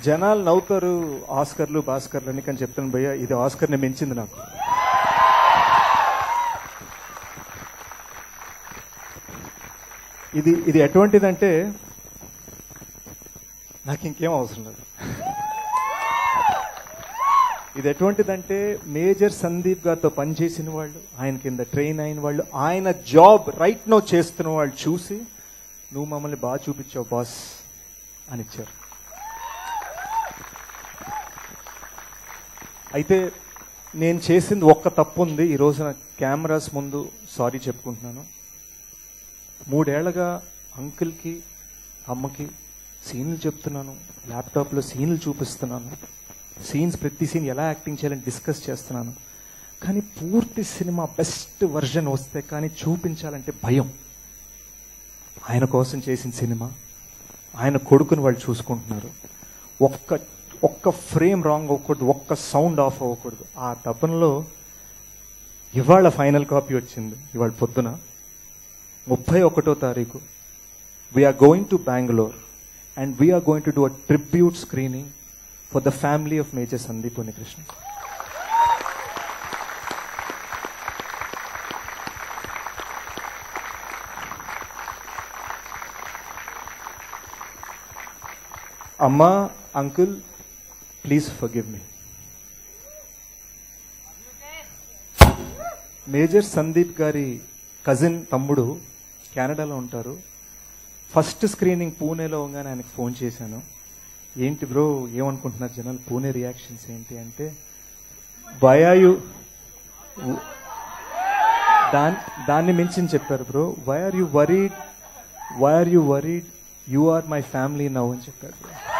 జనాలు నవ్వుతారు ఆస్కర్లు భాస్కర్లు అని కానీ చెప్తాను భయ్య ఇది ఆస్కర్ని మించింది నాకు ఇది ఇది ఎటువంటిదంటే నాకు ఇంకేం అవసరం లేదు ఇది ఎటువంటిదంటే మేజర్ సందీప్ గారితో పనిచేసిన వాళ్ళు ఆయన కింద ట్రైన్ అయిన వాళ్ళు ఆయన జాబ్ రైట్ నో చేస్తున్న వాళ్ళు చూసి నువ్వు మమ్మల్ని బాగా చూపించావు బాస్ అని ఇచ్చారు అయితే నేను చేసింది ఒక్క తప్పు ఉంది ఈ రోజున కెమెరాస్ ముందు సారీ చెప్పుకుంటున్నాను మూడేళ్లగా అంకుల్కి అమ్మకి సీన్లు చెప్తున్నాను ల్యాప్టాప్లో సీన్లు చూపిస్తున్నాను సీన్స్ ప్రతి సీన్ ఎలా యాక్టింగ్ చేయాలని డిస్కస్ చేస్తున్నాను కానీ పూర్తి సినిమా బెస్ట్ వర్జన్ వస్తే కానీ చూపించాలంటే భయం ఆయన కోసం చేసిన సినిమా ఆయన కొడుకుని వాళ్ళు చూసుకుంటున్నారు ఒక్క ఒక్క ఫ్రేమ్ రాంగ్ అవ్వకూడదు ఒక్క సౌండ్ ఆఫ్ అవ్వకూడదు ఆ తపనలో ఇవాళ ఫైనల్ కాపీ వచ్చింది ఇవాళ పొద్దున ముప్పై ఒకటో తారీఖు we're going to Bengaluru and we're going to do a tribute screening for the family of major Sandeep Unnikrishnan అమ్మా uncle please forgive me major Sandeep గారి కజిన్ తమ్ముడు కెనడాలో ఉంటారు ఫస్ట్ స్క్రీనింగ్ పూణేలో ఉండగానే ఆయనకు ఫోన్ చేశాను ఏంటి బ్రో ఏమనుకుంటున్నారు జనాలు పూణే రియాక్షన్స్ ఏంటి అంటే వై ఆర్ యు దాన్ దాన్ని మించి చెప్పారు bro why are you worried why are you worried you are my family now అని చెప్పారు bro.